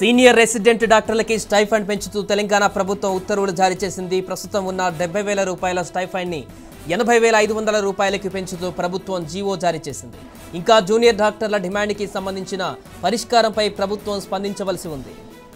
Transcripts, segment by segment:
senior resident డాక్టర్లకి stipend పెంచుతూ తెలంగాణ ప్రభుత్వం ఉత్తర్వులు జారీ చేసింది ప్రస్తుతం ఉన్న డెబ్బై వేల రూపాయల స్టైఫండ్ని ఎనభై వేల ఐదు వందల రూపాయలకి పెంచుతూ ప్రభుత్వం జీవో జారీ చేసింది ఇంకా జూనియర్ డాక్టర్ల డిమాండ్కి సంబంధించిన పరిష్కారంపై ప్రభుత్వం స్పందించవలసి ఉంది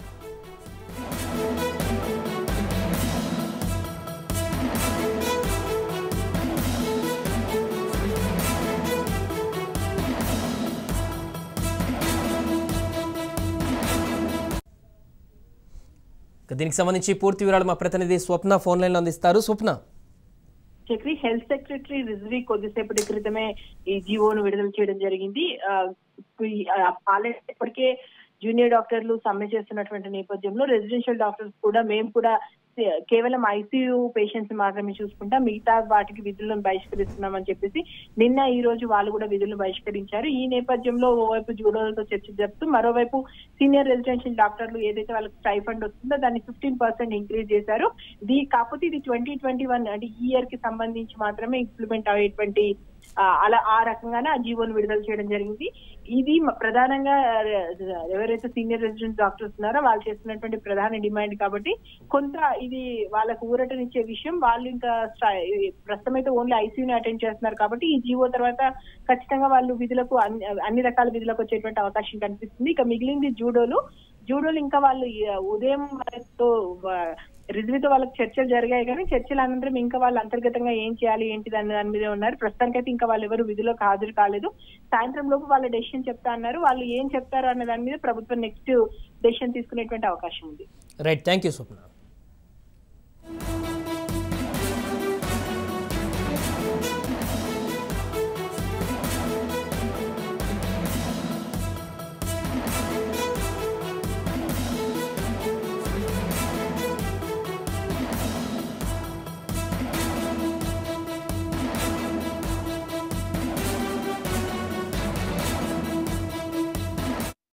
ఇక దీనికి సంబంధించి పూర్తి వివరాలు మా ప్రతినిధి స్వప్న ఫోన్ లైన్లో అందిస్తారు స్వప్న చక్రి హెల్త్ సెక్రటరీ రిజ్వీ కొద్దిసేపటి క్రితమే ఈ జీవోను విడుదల చేయడం జరిగింది ఆ, ఈ- ఆ, ఆల్రెడీ ఇప్పటికే జూనియర్ డాక్టర్లు సమ్మె చేస్తున్నటువంటి నేపథ్యంలో రెసిడెన్షియల్ డాక్టర్స్ కూడా మేము కూడా కే- కేవలం ఐసీయూ పేషెంట్స్ మాత్రమే చూసుకుంటాం మిగతా వాటికి విధులను బహిష్కరిస్తున్నామని చెప్పేసి నిన్న ఈ రోజు వాళ్ళు కూడా విధులను బహిష్కరించారు ఈ నేపథ్యంలో ఓవైపు జూడోలతో చర్చ జరుపుతూ మరోవైపు సీనియర్ రెసిడెన్షియల్ డాక్టర్లు ఏదైతే వాళ్ళకి స్టైఫండ్ వస్తుందో దాన్ని ఫిఫ్టీన్ పర్సెంట్ ఇంక్రీజ్ చేశారు దీ కాకపోతే ఇది ట్వంటీ ట్వంటీ వన్ అంటే ఈ ఇయర్ కి సంబంధించి మాత్రమే ఇంప్లిమెంట్ అయ్యేటువంటి ఆ, అలా ఆ రకంగానే ఆ జీవోను విడుదల చేయడం జరిగింది ఇది మ- ప్రధానంగా ఆ, ఎవరైతే సీనియర్ రెసిడెంట్ డాక్టర్స్ ఉన్నారో వాళ్ళు చేస్తున్నటువంటి ప్రధాన డిమాండ్ కాబట్టి కొంత ఇది వాళ్ళకు ఊరటనిచ్చే విషయం వాళ్ళు ఇంకా స్టా- ఈ ప్రస్తుతం అయితే ఓన్లీ ఐసీయూని అటెండ్ చేస్తున్నారు కాబట్టి ఈ జీవో తర్వాత ఖచ్చితంగా వాళ్ళు విధులకు అన్ని అన్ని రకాల విధులకు వచ్చేటువంటి అవకాశం కనిపిస్తుంది ఇక మిగిలింది జూడోలు జూడోలు ఇంకా వాళ్ళు ఈ ఉదయం వాళ్ళతో రిజ్వితో వాళ్ళకి చర్చలు జరిగాయి కానీ చర్చల అనంతరం ఇంకా వాళ్ళు అంతర్గతంగా ఏం చేయాలి ఏంటి దాని దాని మీదే ఉన్నారు ప్రస్తుతానికైతే ఇంకా వాళ్ళు ఎవరు విధులకు హాజరు కాలేదు సాయంత్రం లోపు వాళ్ళ డెసిషన్ చెప్తా అన్నారు వాళ్ళు ఏం చెప్తారు అనే దాని మీద ప్రభుత్వం నెక్స్ట్ డెసిషన్ తీసుకునేటువంటి అవకాశం ఉంది రైట్ థ్యాంక్ యూ స్వప్న